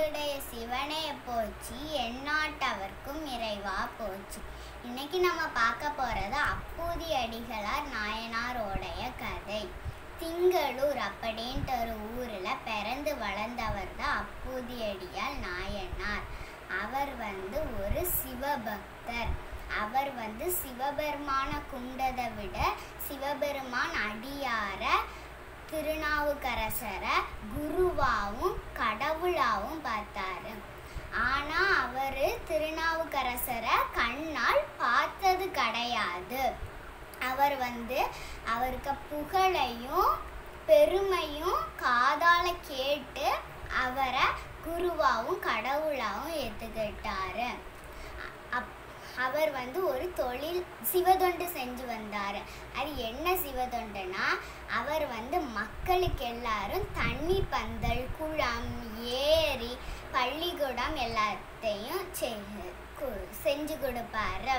எந்நாட்டுடைய சிவனே போச்சு எந்நாட்டவர்க்கும் இறைவா போச்சு இன்னைக்கு நம்ம பார்க்க போறது அப்பூதி அடிகளார் நாயனாரோடைய கதை திங்களூர் அப்படின்ட்டு ஒரு ஊரில் பிறந்து வளர்ந்தவர் தான் அப்பூதி அடியால் நாயனார் அவர் வந்து ஒரு சிவபக்தர் அவர் வந்து சிவபெருமான குண்டதை விட சிவபெருமான் அடியார திருநாவுக்கரசரை குருவாவும் கடவுளாவும் பார்த்தாரு ஆனா அவரு திருநாவுக்கரசரை கண்ணால் பார்த்தது கிடையாது அவர் வந்து அவருக்கு புகழையும் பெருமையும் காதால கேட்டு அவரை குருவாவும் கடவுளாவும் ஏற்றுக்கிட்டாரு அப் அவர் வந்து ஒரு தொழில் சிவதொண்டு செஞ்சு வந்தார் அது என்ன சிவதொண்டுனா அவர் வந்து மக்களுக்கு எல்லாரும் தண்ணி பந்தல் குளம் ஏரி பள்ளிக்கூடம் எல்லாத்தையும் செ- கு- செஞ்சு கொடுப்பாரு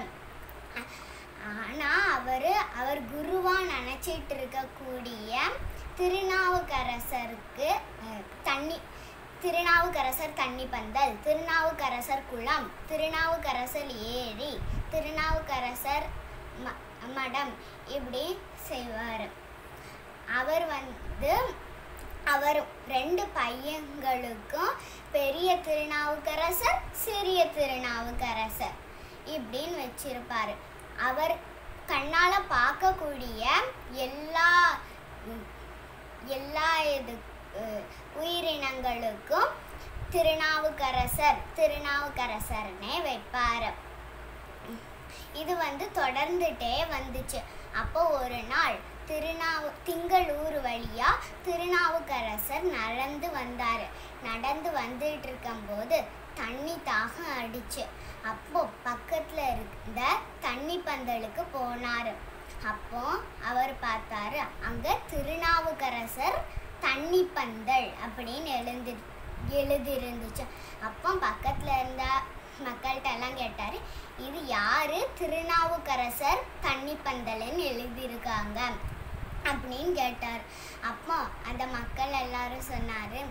ஆனால் அவர் அவர் குருவா நினச்சிட்டு இருக்கக்கூடிய திருநாவுக்கரசருக்கு அஹ், தண்ணி திருநாவுக்கரசர் தண்ணி பந்தல் திருநாவுக்கரசர் குளம் திருநாவுக்கரசர் ஏரி திருநாவுக்கரசர் ம மடம் இப்படி செய்வார் அவர் வந்து அவர் ரெண்டு பையன்களுக்கும் பெரிய திருநாவுக்கரசர் சிறிய திருநாவுக்கரசர் இப்படின்னு வச்சிருப்பாரு அவர் கண்ணால பார்க்கக்கூடிய எல்லா உம், எல்லா இது அஹ், உயிரினங்களுக்கும் திருநாவுக்கரசர் திருநாவுக்கரசர்னே வைப்பாரு இது வந்து தொடர்ந்துட்டே வந்துச்சு அப்போ ஒரு நாள் திருநாவு திங்களூர் வழியா திருநாவுக்கரசர் நடந்து வந்தாரு நடந்து வந்துட்டு இருக்கும்போது தண்ணி தாகம் அடிச்சு அப்போ பக்கத்துல இருந்த தண்ணி பந்தலுக்கு போனாரு அப்போ அவர் பார்த்தாரு அங்க திருநாவுக்கரசர் தண்ணி பந்தல் அப்படின்னு எழுந்து எழுதிருந்துச்சு அப்போ பக்கத்துல இருந்த மக்கள்கிட்ட எல்லாம் கேட்டாரு இது யாரு திருநாவுக்கரசர் தண்ணி பந்தல்னு எழுதியிருக்காங்க அப்படின்னு கேட்டார் அப்போ அந்த மக்கள் எல்லாரும் சொன்னாரு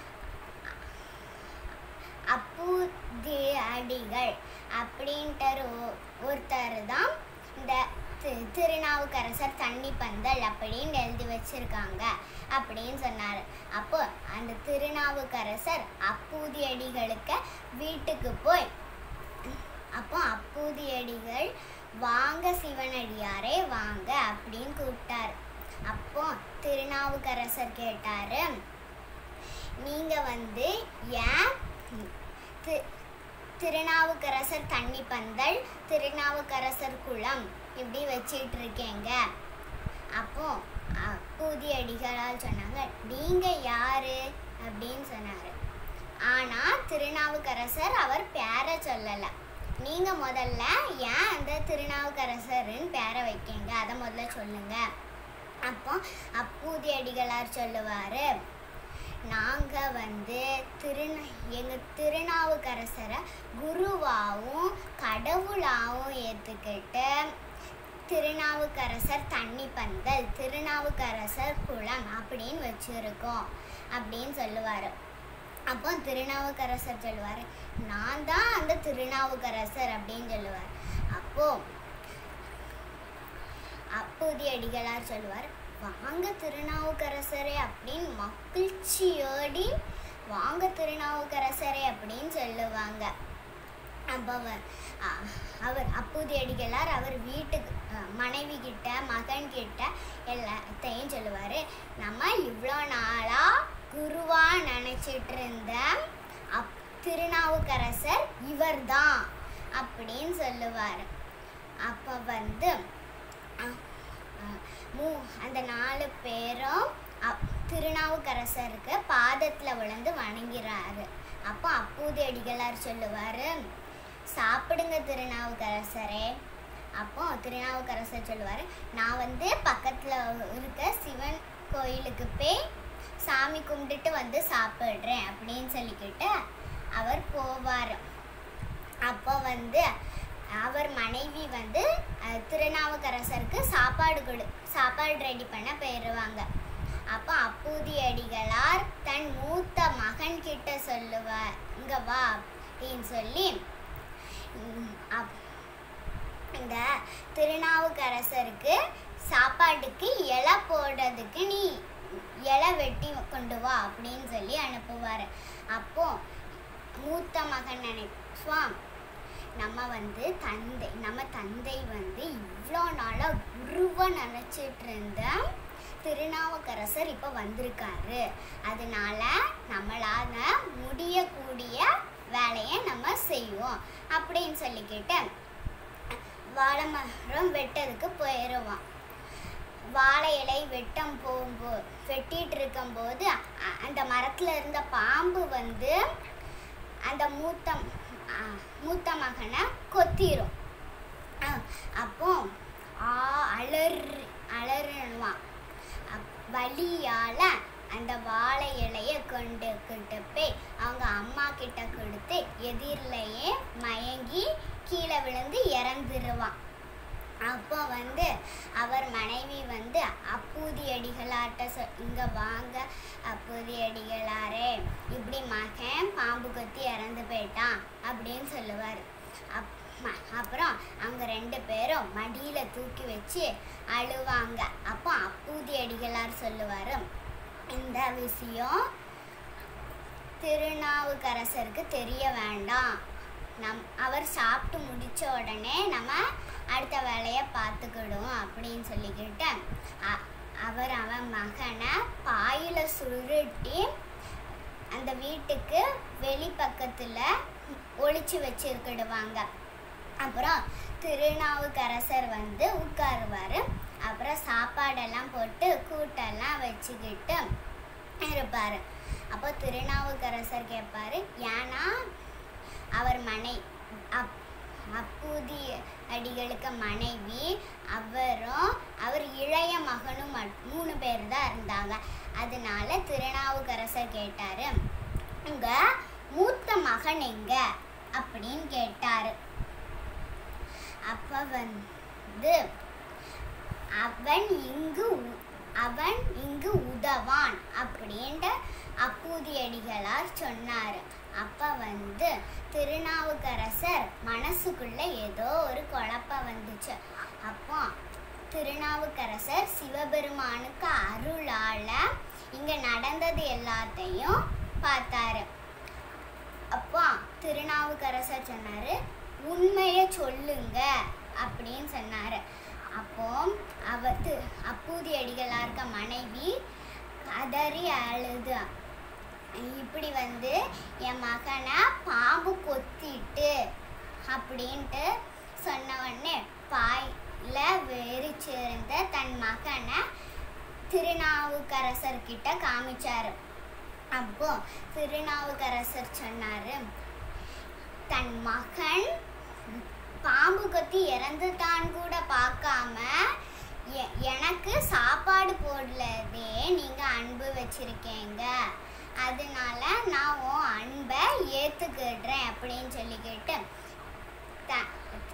அப்பூதி அடிகள் அப்படின்ட்டு ஒரு- ஒருத்தர் தான் இந்த தி- திருநாவுக்கரசர் தண்ணி பந்தல் அப்படின்னு எழுதி வச்சிருக்காங்க அப்படின்னு சொன்னார் அப்போ அந்த திருநாவுக்கரசர் அப்பூதி அடிகளுக்கு வீட்டுக்கு போய் அப்போ அப்பூதி அடிகள் வாங்க சிவனடியாரே வாங்க அப்படின்னு கூப்பிட்டார் அப்போ திருநாவுக்கரசர் கேட்டாரு நீங்க வந்து ஏன் தி- திருநாவுக்கரசர் தண்ணி பந்தல் திருநாவுக்கரசர் குளம் இப்படி வச்சிட்டு இருக்கீங்க அப்போ அப்பூதி அடிகளால் சொன்னாங்க நீங்க யாரு அப்படின்னு சொன்னாரு ஆனா திருநாவுக்கரசர் அவர் பேரை சொல்லல நீங்க முதல்ல ஏன் அந்த திருநாவுக்கரசர்னு பேரை வைக்கீங்க அதை முதல்ல சொல்லுங்க அப்போ அப்பூதி அடிகளார் சொல்லுவாரு நாங்க வந்து திருந எங்க திருநாவுக்கரசரை குருவாவும் கடவுளாவும் ஏத்துக்கிட்டு திருநாவுக்கரசர் தண்ணி பந்தல் திருநாவுக்கரசர் குளம் அப்படின்னு வச்சிருக்கோம் அப்படின்னு சொல்லுவாரு அப்போ திருநாவுக்கரசர் சொல்லுவாரு நான் தான் அந்த திருநாவுக்கரசர் அப்படின்னு சொல்லுவார் அப்போ அப்போதி அடிகளார் சொல்லுவார் வாங்க திருநாவுக்கரசரே அப்படின்னு மகிழ்ச்சியோடி வாங்க திருநாவுக்கரசரே அப்படின்னு சொல்லுவாங்க அப்போ அவர் அ- அவர் அப்போதி அடிகளார் அவர் வீட்டுக்கு அ, மனைவி கிட்ட மகன் கிட்ட எல்லாத்தையும் சொல்லுவார் நம்ம இவ்வளோ நாளாக குருவா நினச்சிட்டு இருந்த அப் திருநாவுக்கரசர் இவர்தான் அப்படின்னு சொல்லுவார் அப்போ வந்து அ- அ, மூ அந்த நாலு பேரும் அப்- திருநாவுக்கரசருக்கு பாதத்தில் விழுந்து வணங்கிறாரு அப்போ அப்பூதி அடிகளார் சொல்லுவார் சாப்பிடுங்க திருநாவுக்கரசரே அப்போ திருநாவுக்கரசர் சொல்லுவார் நான் வந்து பக்கத்தில் இருக்க சிவன் கோயிலுக்கு போய் சாமி கும்பிட்டுட்டு வந்து சாப்பிட்றேன் அப்படின்னு சொல்லிக்கிட்டு அவர் போவார் அப்போ வந்து அவர் மனைவி வந்து அஹ், திருநாவுக்கரசருக்கு சாப்பாடு கொடு சாப்பாடு ரெடி பண்ண போயிடுவாங்க அப்போ அப்பூதி அடிகளார் தன் மூத்த மகன் கிட்ட சொல்லுவார் இங்க வா அப்படின்னு சொல்லி ம், அப்- இந்த திருநாவுக்கரசருக்கு சாப்பாட்டுக்கு இலை போடுறதுக்கு நீ இலை வெட்டி கொண்டு வா அப்படின்னு சொல்லி அனுப்புவார் அப்போ மூத்த மகன் நினைப்பான் நம்ம வந்து தந்தை நம்ம தந்தை வந்து இவ்வளோ நாளாக குருவை நினச்சிட்டு இருந்த திருநாவுக்கரசர் இப்போ வந்திருக்காரு அதனால நம்மளால முடியக்கூடிய வேலையை நம்ம செய்வோம் அப்படின்னு சொல்லிக்கிட்டு வாழை மரம் வெட்டதுக்கு போயிடுவான் வாழை இலை வெட்டம் போகும்போது வெட்டிட்டு இருக்கும்போது அ- அந்த மரத்துல இருந்த பாம்பு வந்து அந்த மூத்த அ, மூத்த மகனை கொத்திரும் அ, அப்போ ஆ அலர் அலறுவான் அப்- வலியால அந்த வாழை இலைய கொண்டு கிட்ட போய் அவங்க அம்மா கிட்ட கொடுத்து எதிரிலேயே மயங்கி கீழே விழுந்து இறந்துருவான் அப்போ வந்து அவர் மனைவி வந்து அப்பூதி அடிகளார்ட்ட சொ இங்க வாங்க அப்பூதி அடிகளாரே இப்படி மகன் பாம்பு கொத்தி இறந்து போயிட்டான் அப்படின்னு சொல்லுவார் அப் ம- அப்புறம் அவங்க ரெண்டு பேரும் மடியில தூக்கி வச்சு அழுவாங்க அப்போ அப்பூதி அடிகளார் சொல்லுவார் இந்த விஷயம் திருநாவுக்கரசருக்கு தெரிய வேண்டாம் நம் அவர் சாப்பிட்டு முடிச்ச உடனே நம்ம அடுத்த வேலையை பார்த்துக்கிடுவோம் அப்படின்னு சொல்லிக்கிட்டு அ- அவர் அவன் மகனை பாயில சுருட்டி அந்த வீட்டுக்கு வெளிப்பக்கத்துல ஒளிச்சு வச்சிருக்கிடுவாங்க அப்புறம் திருநாவுக்கரசர் வந்து உட்காருவாரு அப்புறம் சாப்பாடெல்லாம் போட்டு கூட்டெல்லாம் வச்சுக்கிட்டு இருப்பாரு அப்போ திருநாவுக்கரசர் கேட்பாரு ஏன்னா அவர் மனை அப் அப்பூதி அடிகளுக்கு மனைவி அவரும் அவர் இளைய மகனும் மட்- மூணு பேர் தான் இருந்தாங்க அதனால திருநாவுக்கரசர் கேட்டாரு உங்க மூத்த மகன் எங்க அப்படின்னு கேட்டாரு அப்ப வந்து அவன் இங்கு உ- அவன் இங்கு உதவான் அப்படின்ட்டு அப்பூதியடிகளார் சொன்னார் அப்ப வந்து திருநாவுக்கரசர் மனசுக்குள்ள ஏதோ ஒரு குழப்பம் வந்துச்சு அப்போ திருநாவுக்கரசர் சிவபெருமானுக்கு அருளால இங்க நடந்தது எல்லாத்தையும் பார்த்தாரு அப்போ திருநாவுக்கரசர் சொன்னாரு உண்மையை சொல்லுங்க அப்படின்னு சொன்னாரு அப்போ அவர் திரு அப்பூதி அடிகளா இருக்க மனைவி கதறி அழுது இப்படி வந்து என் மகனை பாம்பு கொத்திட்டு அப்படின்ட்டு சொன்ன உடனே பாயில வெறிச்சிருந்த தன் மகனை திருநாவுக்கரசர் கிட்ட காமிச்சாரு அப்போ திருநாவுக்கரசர் சொன்னாரு தன் மகன் பாம்பு கொத்தி இறந்துட்டான்னு கூட பார்க்காம எ- எனக்கு சாப்பாடு போடலதே நீங்க அன்பு வச்சிருக்கீங்க அதனால நான் உன் அன்பை ஏத்துக்கிடுறேன் அப்படின்னு சொல்லிக்கிட்டு த-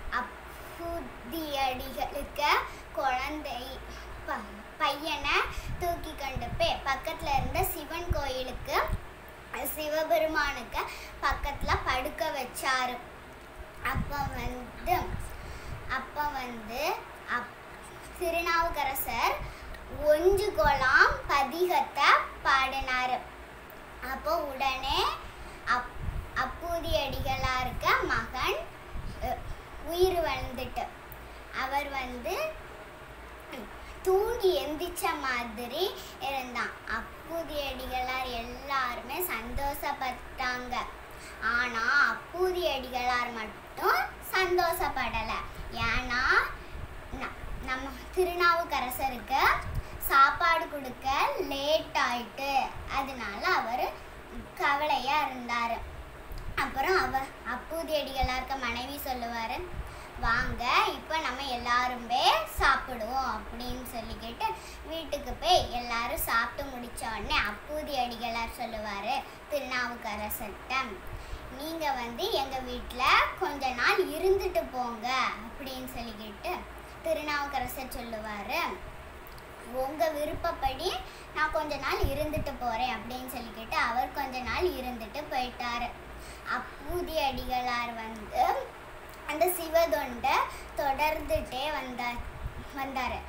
அப்புதியடிகளுக்கு குழந்தை ப- பையனை தூக்கி கொண்டு போய் பக்கத்துல இருந்த சிவன் கோயிலுக்கு சிவபெருமானுக்கு பக்கத்துல படுக்க வச்சாரு அப்ப வந்து அப்ப வந்து அப் திருநாவுக்கரசர் ஒஞ்சு கொலாம் பதிகத்தை பாடினாரு அப்போ உடனே அப் அப்பூதி அடிகளா இருக்க மகன் அஹ், உயிர் வந்துட்டு அவர் வந்து தூங்கி எந்திரிச்ச மாதிரி இருந்தான் அப்பூதி அடிகளார் எல்லாருமே சந்தோஷப்பட்டாங்க ஆனா அப்பூதி அடிகளார் மட்டும் சந்தோஷப்படல ஏன்னா ந- நம்ம திருநாவுக்கரசருக்கு சாப்பாடு கொடுக்க லேட் ஆயிட்டு அதனால அவர் கவலையா இருந்தாரு அப்புறம் அவ அப்பூதி அடிகளா இருக்க மனைவி சொல்லுவாரு வாங்க இப்போ நம்ம எல்லாருமே சாப்பிடுவோம் அப்படின்னு சொல்லிக்கிட்டு வீட்டுக்கு போய் எல்லாரும் சாப்பிட்டு முடிச்ச உடனே அப்பூதி அடிகளார் சொல்லுவாரு திருநாவுக்கரசர்கிட்ட நீங்க வந்து எங்க வீட்ல கொஞ்ச நாள் இருந்துட்டு போங்க அப்படின்னு சொல்லிக்கிட்டு திருநாவுக்கரசர் சொல்லுவாரு உங்க விருப்பப்படி நான் கொஞ்ச நாள் இருந்துட்டு போறேன் அப்படின்னு சொல்லிக்கிட்டு அவர் கொஞ்ச நாள் இருந்துட்டு போயிட்டாரு அப்பூதி அடிகளார் வந்து அந்த சிவதொண்டை தொடர்ந்துட்டே வந்தார் வந்தார்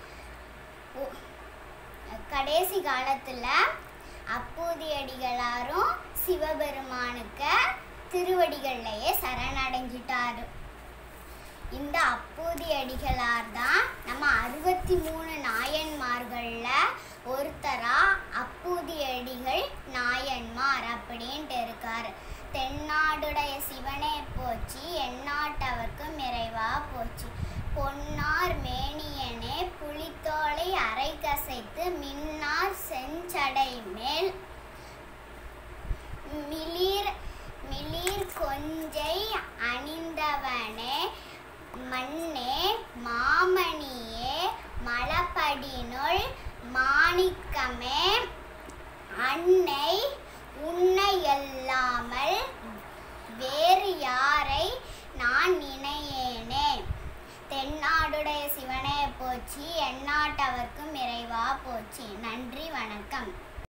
கடைசி காலத்துல அப்பூதி அடிகளாரும் சிவபெருமானுக்கு திருவடிகள்லயே சரணடைஞ்சிட்டாரு இந்த அப்பூதி அடிகளார் தான் நம்ம அறுபத்தி மூணு நாயன்மார்கள்ல ஒருத்தரா அப்பூதி அடிகள் நாயன்மார் அப்படின்ட்டு இருக்காரு தென்னாடுடைய சிவனே போச்சு எந்நாட்டவர்க்கும் இறைவா போச்சு பொன்னார் மேனியனே புலித்தோலை அரை கசைத்து மின்னார் செஞ்சடை மேல் மிளிர் மிளிர் கொஞ்சை அணிந்தவனே மண்ணே மாமணியே மலப்படினுள் மாணிக்கமே அன்னை உன்னை அல்லாமல் வேறு யாரை நான் நினையேனே தென்னாடுடைய சிவனே போச்சு எந்நாட்டவர்க்கும் இறைவா போச்சு நன்றி வணக்கம்